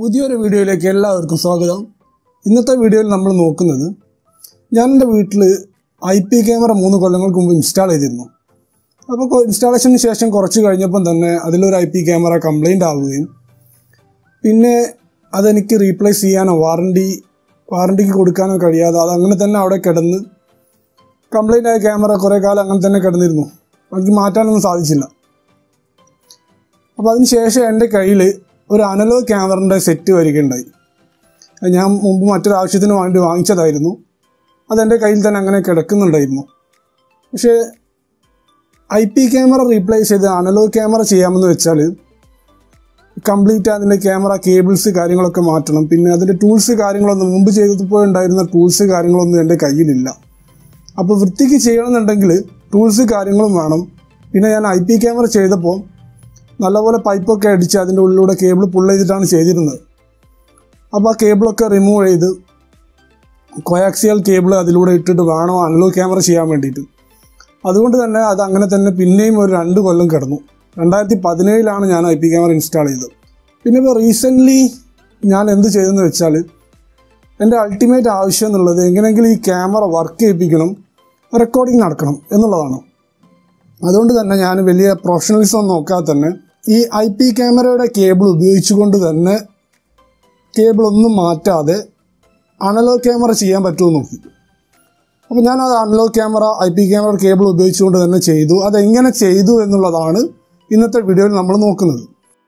പുതിയൊരു വീഡിയോയിലേക്ക് എല്ലാവർക്കും സ്വാഗതം ഇന്നത്തെ വീഡിയോയിൽ നമ്മൾ നോക്കുന്നത് ഞാൻ എൻ്റെ വീട്ടിൽ ഐ പി ക്യാമറ മൂന്ന് കൊല്ലങ്ങൾക്ക് മുമ്പ് ഇൻസ്റ്റാൾ ചെയ്തിരുന്നു അപ്പോൾ ഇൻസ്റ്റാളേഷന് ശേഷം കുറച്ച് കഴിഞ്ഞപ്പം തന്നെ അതിലൊരു ഐ പി ക്യാമറ കംപ്ലൈൻ്റ് ആവുകയും പിന്നെ അതെനിക്ക് റീപ്ലേസ് ചെയ്യാനോ വാറണ്ടി വാറണ്ടിക്ക് കൊടുക്കാനോ കഴിയാതെ അത് അങ്ങനെ തന്നെ അവിടെ കിടന്ന് കംപ്ലൈൻ്റ് ആയ ക്യാമറ കുറേ കാലം അങ്ങനെ തന്നെ കിടന്നിരുന്നു എനിക്ക് മാറ്റാനൊന്നും സാധിച്ചില്ല അപ്പോൾ അതിന് ശേഷം എൻ്റെ കയ്യിൽ ഒരു അനലോഗ് ക്യാമറൻ്റെ സെറ്റ് വരികയുണ്ടായി അത് ഞാൻ മുമ്പ് മറ്റൊരു ആവശ്യത്തിന് വേണ്ടി വാങ്ങിച്ചതായിരുന്നു അതെൻ്റെ കയ്യിൽ തന്നെ അങ്ങനെ കിടക്കുന്നുണ്ടായിരുന്നു പക്ഷേ ഐ പി ക്യാമറ റീപ്ലേസ് ചെയ്ത് അനലോഗ് ക്യാമറ ചെയ്യാമെന്ന് വെച്ചാൽ കംപ്ലീറ്റ് അതിൻ്റെ ക്യാമറ കേബിൾസ് കാര്യങ്ങളൊക്കെ മാറ്റണം പിന്നെ അതിൻ്റെ ടൂൾസ് കാര്യങ്ങളൊന്നും മുമ്പ് ചെയ്തപ്പോൾ ഉണ്ടായിരുന്ന ടൂൾസ് കാര്യങ്ങളൊന്നും എൻ്റെ കയ്യിലില്ല അപ്പോൾ വൃത്തിക്ക് ചെയ്യണമെന്നുണ്ടെങ്കിൽ ടൂൾസ് കാര്യങ്ങളും വേണം പിന്നെ ഞാൻ ഐ പി ക്യാമറ ചെയ്തപ്പോൾ നല്ലപോലെ പൈപ്പൊക്കെ അടിച്ച് അതിൻ്റെ ഉള്ളിലൂടെ കേബിൾ പുൾ ചെയ്തിട്ടാണ് ചെയ്തിരുന്നത് അപ്പോൾ ആ കേബിളൊക്കെ റിമൂവ് ചെയ്ത് കൊയാക്സിയൽ കേബിൾ അതിലൂടെ ഇട്ടിട്ട് വേണം അനലോഗ് ക്യാമറ ചെയ്യാൻ വേണ്ടിയിട്ട് അതുകൊണ്ട് തന്നെ അത് അങ്ങനെ തന്നെ പിന്നെയും ഒരു രണ്ട് കൊല്ലം കിടന്നു രണ്ടായിരത്തി പതിനേഴിലാണ് ഞാൻ ഐ പി ക്യാമറ ഇൻസ്റ്റാൾ ചെയ്തത് പിന്നെ ഇപ്പോൾ റീസെൻ്റ്ലി ഞാൻ എന്ത് ചെയ്തെന്ന് വെച്ചാൽ എൻ്റെ അൾട്ടിമേറ്റ് ആവശ്യം എന്നുള്ളത് എങ്ങനെയെങ്കിലും ഈ ക്യാമറ വർക്ക് ചെയ്യിപ്പിക്കണം റെക്കോർഡിംഗ് നടക്കണം എന്നുള്ളതാണ് അതുകൊണ്ട് തന്നെ ഞാൻ വലിയ പ്രൊഫഷണലിസം നോക്കാതെ തന്നെ ഈ ഐ പി ക്യാമറയുടെ കേബിൾ ഉപയോഗിച്ചുകൊണ്ട് തന്നെ കേബിൾ ഒന്നും മാറ്റാതെ അനലോഗ് ക്യാമറ ചെയ്യാൻ പറ്റുമോ നോക്കി അപ്പോൾ ഞാൻ അത് analog camera I P camera cable ഉപയോഗിച്ചുകൊണ്ട് തന്നെ ചെയ്തു അതെങ്ങനെ ചെയ്തു എന്നുള്ളതാണ് ഇന്നത്തെ വീഡിയോയിൽ നമ്മൾ നോക്കുന്നത്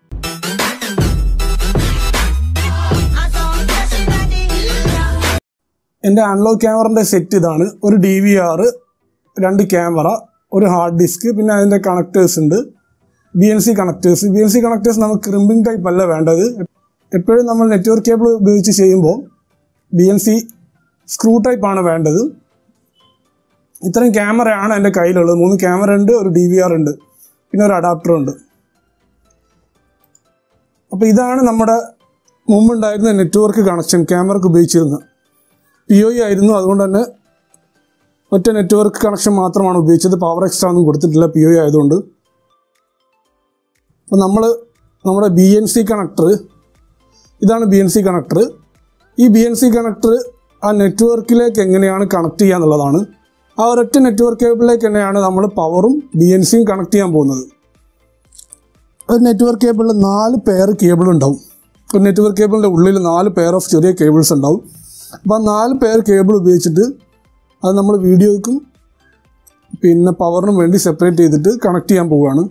എൻ്റെ അനലോഗ് ക്യാമറൻ്റെ സെറ്റ് ഇതാണ് ഒരു ഡി വി ആർ രണ്ട് ക്യാമറ ഒരു ഹാർഡ് ഡിസ്ക് പിന്നെ അതിൻ്റെ കണക്ടേഴ്സ് ഉണ്ട് B N C connectors B N C connectors നമുക്ക് ക്രിമ്പിംഗ് ടൈപ്പ് അല്ല വേണ്ടത് എപ്പോഴും നമ്മൾ നെറ്റ്വർക്ക് കേബിൾ ഉപയോഗിച്ച് ചെയ്യുമ്പോൾ ബി എൻ സി സ്ക്രൂ ടൈപ്പാണ് വേണ്ടത് ഇത്രയും ക്യാമറയാണ് എൻ്റെ കയ്യിലുള്ളത് മൂന്ന് ക്യാമറ ഉണ്ട് ഒരു ഡി വി ആർ ഉണ്ട് പിന്നെ ഒരു അഡാപ്റ്റർ ഉണ്ട് അപ്പോൾ ഇതാണ് നമ്മുടെ മുമ്പുണ്ടായിരുന്ന നെറ്റ്വർക്ക് കണക്ഷൻ ക്യാമറക്ക് ഉപയോഗിച്ചിരുന്നത് പി ഒ ആയിരുന്നു അതുകൊണ്ട് തന്നെ ഒറ്റ നെറ്റ്വർക്ക് കണക്ഷൻ മാത്രമാണ് ഉപയോഗിച്ചത് പവർ എക്സ്ട്രാ ഒന്നും കൊടുത്തിട്ടില്ല പി ഒ ആയതുകൊണ്ട് അപ്പോൾ നമ്മൾ നമ്മുടെ ബി എൻ സി കണക്ടർ ഇതാണ് ബി എൻ സി കണക്ടർ ഈ ബി എൻ സി കണക്ടർ ആ നെറ്റ്വർക്കിലേക്ക് എങ്ങനെയാണ് കണക്ട് ചെയ്യുക എന്നുള്ളതാണ് ആ ഒരൊറ്റ നെറ്റ്വർക്ക് കേബിളിലേക്ക് തന്നെയാണ് നമ്മൾ പവറും ബി എൻ സിയും കണക്ട് ചെയ്യാൻ പോകുന്നത് ഒരു നെറ്റ്വർക്ക് കേബിളിൽ നാല് പെയർ കേബിൾ ഉണ്ടാവും ഒരു നെറ്റ്വർക്ക് കേബിളിൻ്റെ ഉള്ളിൽ നാല് പെയർ ഓഫ് ചെറിയ കേബിൾസ് ഉണ്ടാവും അപ്പോൾ ആ നാല് പെയർ കേബിൾ ഉപയോഗിച്ചിട്ട് അത് നമ്മൾ വീഡിയോയ്ക്കും പിന്നെ പവറിനും വേണ്ടി സെപ്പറേറ്റ് ചെയ്തിട്ട് കണക്ട് ചെയ്യാൻ പോവുകയാണ്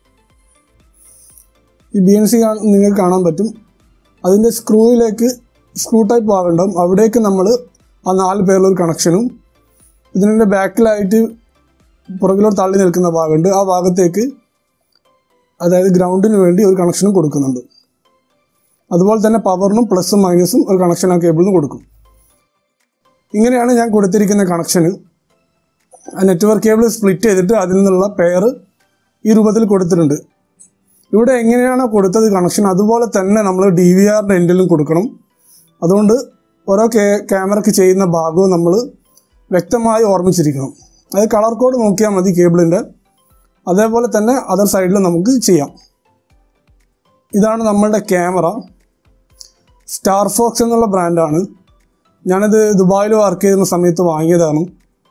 ഈ ബി എൻ സി നിങ്ങൾക്ക് കാണാൻ പറ്റും അതിൻ്റെ സ്ക്രൂവിലേക്ക് സ്ക്രൂ ടൈപ്പ് ഭാഗമുണ്ടാവും അവിടേക്ക് നമ്മൾ ആ നാല് പേരിലൊരു കണക്ഷനും ഇതിൻ്റെ ബാക്കിലായിട്ട് പുറകിലോട്ട് തള്ളി നിൽക്കുന്ന ഭാഗമുണ്ട് ആ ഭാഗത്തേക്ക് അതായത് ഗ്രൗണ്ടിന് വേണ്ടി ഒരു കണക്ഷനും കൊടുക്കുന്നുണ്ട് അതുപോലെ തന്നെ പവറിനും പ്ലസും മൈനസും ഒരു കണക്ഷൻ ആ കേബിളിന് കൊടുക്കും ഇങ്ങനെയാണ് ഞാൻ കൊടുത്തിരിക്കുന്ന കണക്ഷന് ആ നെറ്റ്വർക്ക് കേബിൾ സ്പ്ലിറ്റ് ചെയ്തിട്ട് അതിൽ നിന്നുള്ള പെയർ ഈ രൂപത്തിൽ കൊടുത്തിട്ടുണ്ട് ഇവിടെ എങ്ങനെയാണോ കൊടുത്തത് കണക്ഷൻ അതുപോലെ തന്നെ നമ്മൾ ഡി വി ആറിൻ്റെ എൻഡിലും കൊടുക്കണം അതുകൊണ്ട് ഓരോ കേ ക്യാമറയ്ക്ക് ചെയ്യുന്ന ഭാഗവും നമ്മൾ വ്യക്തമായി ഓർമ്മിച്ചിരിക്കണം അത് കളർ കോഡ് നോക്കിയാൽ മതി കേബിളിൻ്റെ അതേപോലെ തന്നെ അതർ സൈഡിൽ നമുക്ക് ചെയ്യാം ഇതാണ് നമ്മളുടെ ക്യാമറ സ്റ്റാർ ഫോക്സ് എന്നുള്ള ബ്രാൻഡാണ് ഞാനത് ദുബായിൽ വർക്ക് ചെയ്യുന്ന സമയത്ത് വാങ്ങിയതാണ്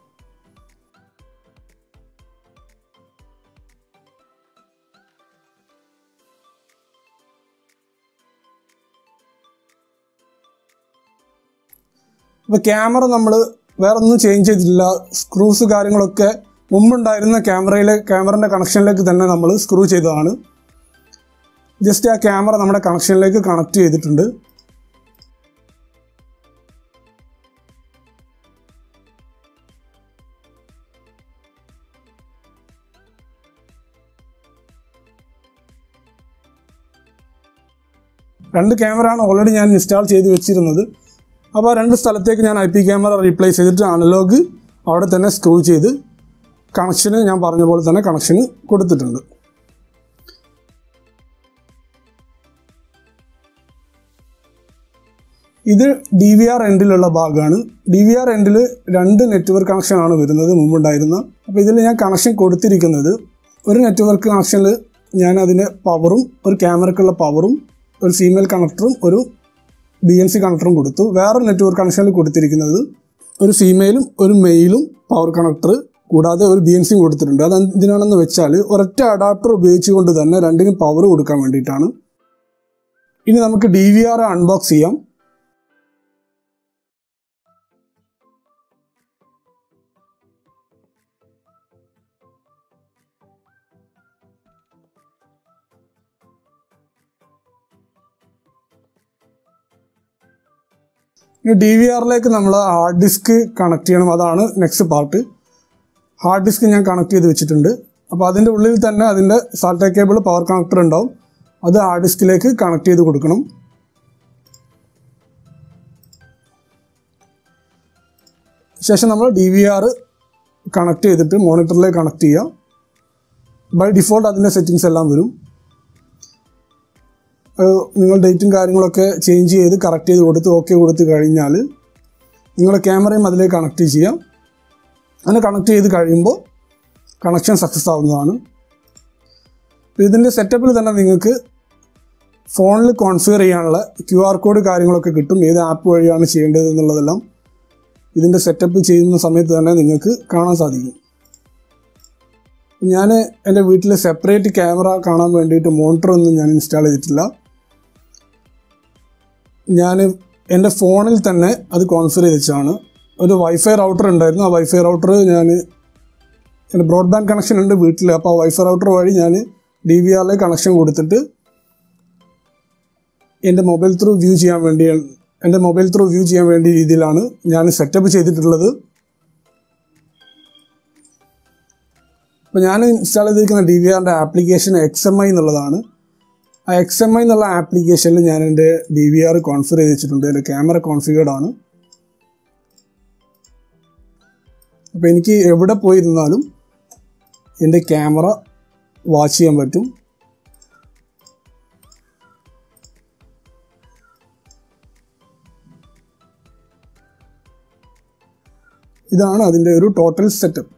ഇപ്പോൾ ക്യാമറ നമ്മൾ വേറെ ഒന്നും ചേഞ്ച് ചെയ്തിട്ടില്ല സ്ക്രൂസ് കാര്യങ്ങളൊക്കെ മുമ്പുണ്ടായിരുന്ന ക്യാമറയിലെ ക്യാമറൻ്റെ കണക്ഷനിലേക്ക് തന്നെ നമ്മൾ സ്ക്രൂ ചെയ്തതാണ് ജസ്റ്റ് ആ ക്യാമറ നമ്മുടെ കണക്ഷനിലേക്ക് കണക്ട് ചെയ്തിട്ടുണ്ട് രണ്ട് ക്യാമറയാണ് ഓൾറെഡി ഞാൻ ഇൻസ്റ്റാൾ ചെയ്ത് വെച്ചിരുന്നത് അപ്പോൾ ആ രണ്ട് സ്ഥലത്തേക്ക് ഞാൻ ഐ പി ക്യാമറ റീപ്ലേസ് ചെയ്തിട്ട് അനലോഗ് അവിടെ തന്നെ സ്ക്രൂ ചെയ്ത് കണക്ഷന് ഞാൻ പറഞ്ഞ പോലെ തന്നെ കണക്ഷന് കൊടുത്തിട്ടുണ്ട് ഇത് ഡി വി ആർ എൻഡിലുള്ള ഭാഗമാണ് ഡി വി ആർ എൻഡിൽ രണ്ട് നെറ്റ്വർക്ക് കണക്ഷനാണ് വരുന്നത് മുമ്പുണ്ടായിരുന്ന അപ്പോൾ ഇതിൽ ഞാൻ കണക്ഷൻ കൊടുത്തിരിക്കുന്നത് ഒരു നെറ്റ്വർക്ക് കണക്ഷനിൽ ഞാൻ അതിന് പവറും ഒരു ക്യാമറയ്ക്കുള്ള പവറും ഒരു ഫീമെയിൽ കണക്ടറും ഒരു ബി എൻ സി കണക്ടറും കൊടുത്തു വേറെ നെറ്റ്വർക്ക് കണക്ഷനിൽ കൊടുത്തിരിക്കുന്നത് ഒരു ഫീമെയിലും ഒരു മെയിലും പവർ കണക്ടർ കൂടാതെ ഒരു ബി എൻ സിയും കൊടുത്തിട്ടുണ്ട് അത് എന്തിനാണെന്ന് വെച്ചാൽ ഒരൊറ്റ അഡാപ്റ്റർ ഉപയോഗിച്ചുകൊണ്ട് തന്നെ രണ്ടിനും പവർ കൊടുക്കാൻ വേണ്ടിയിട്ടാണ് ഇനി നമുക്ക് ഡി വി ആർ അൺബോക്സ് ചെയ്യാം ഇനി ഡി വി ആറിലേക്ക് നമ്മൾ ഹാർഡ് ഡിസ്ക് കണക്ട് ചെയ്യണം അതാണ് നെക്സ്റ്റ് പാർട്ട് ഹാർഡ് ഡിസ്ക് ഞാൻ കണക്ട് ചെയ്ത് വെച്ചിട്ടുണ്ട് അപ്പോൾ അതിൻ്റെ ഉള്ളിൽ തന്നെ അതിൻ്റെ സാൾട്ടേ കേബിൾ പവർ കണക്ടർ ഉണ്ടാവും അത് ഹാർഡ് ഡിസ്കിലേക്ക് കണക്ട് ചെയ്ത് കൊടുക്കണം ശേഷം നമ്മൾ ഡി വി ആർ കണക്ട് ചെയ്തിട്ട് മോണിറ്ററിലേക്ക് കണക്ട് ചെയ്യാം ബൈ ഡിഫോൾട്ട് അതിൻ്റെ സെറ്റിങ്സ് എല്ലാം വരും ഏഹ് നിങ്ങൾ ഡേറ്റും കാര്യങ്ങളൊക്കെ ചേഞ്ച് ചെയ്ത് കറക്റ്റ് ചെയ്ത് കൊടുത്ത് ഓക്കെ കൊടുത്ത് കഴിഞ്ഞാൽ നിങ്ങളുടെ ക്യാമറയും അതിലേക്ക് കണക്ട് ചെയ്യാം അങ്ങനെ കണക്ട് ചെയ്ത് കഴിയുമ്പോൾ കണക്ഷൻ സക്സസ് ആവുന്നതാണ് ഇതിൻ്റെ സെറ്റപ്പിൽ തന്നെ നിങ്ങൾക്ക് ഫോണിൽ കോൺഫിഗർ ചെയ്യാനുള്ള ക്യു ആർ കോഡ് കാര്യങ്ങളൊക്കെ കിട്ടും ഏത് ആപ്പ് വഴിയാണ് ചെയ്യേണ്ടത് എന്നുള്ളതെല്ലാം ഇതിൻ്റെ സെറ്റപ്പ് ചെയ്യുന്ന സമയത്ത് തന്നെ നിങ്ങൾക്ക് കാണാൻ സാധിക്കും ഞാൻ എൻ്റെ വീട്ടിൽ സെപ്പറേറ്റ് ക്യാമറ കാണാൻ വേണ്ടിയിട്ട് മോണിറ്റർ ഒന്നും ഞാൻ ഇൻസ്റ്റാൾ ചെയ്തിട്ടില്ല ഞാൻ എൻ്റെ ഫോണിൽ തന്നെ അത് കോൺഫിഗർ ചെയ്ത് വെച്ചാണ് ഒരു വൈഫൈ റൗട്ടർ ഉണ്ടായിരുന്നു ആ വൈഫൈ റൗട്ടർ ഞാൻ എൻ്റെ ബ്രോഡ്ബാൻഡ് കണക്ഷൻ ഉണ്ട് വീട്ടിൽ അപ്പോൾ ആ വൈഫൈ റൗട്ടർ വഴി ഞാൻ ഡി വി ആറിലേക്ക് കണക്ഷൻ കൊടുത്തിട്ട് എൻ്റെ മൊബൈൽ ത്രൂ വ്യൂ ചെയ്യാൻ വേണ്ടി എൻ്റെ മൊബൈൽ ത്രൂ വ്യൂ ചെയ്യാൻ വേണ്ടി രീതിയിലാണ് ഞാൻ സെറ്റപ്പ് ചെയ്തിട്ടുള്ളത് അപ്പോൾ ഞാൻ ഇൻസ്റ്റാൾ ചെയ്തിരിക്കുന്ന ഡി വി ആറിൻ്റെ ആപ്ലിക്കേഷൻ എക്സ് എം ഐ എന്നുള്ളതാണ് ആ എക്സ് എം ഐ എന്നുള്ള ആപ്ലിക്കേഷനിൽ ഞാൻ എൻ്റെ ഡി വി ആർ കോൺഫിഗർ ചെയ്ത് വെച്ചിട്ടുണ്ട് എൻ്റെ ക്യാമറ കോൺഫിഗേർഡ് ആണ് അപ്പോൾ എനിക്ക് എവിടെ പോയിരുന്നാലും എൻ്റെ ക്യാമറ വാച്ച് ചെയ്യാൻ പറ്റും ഇതാണ് അതിൻ്റെ ഒരു ടോട്ടൽ സെറ്റപ്പ്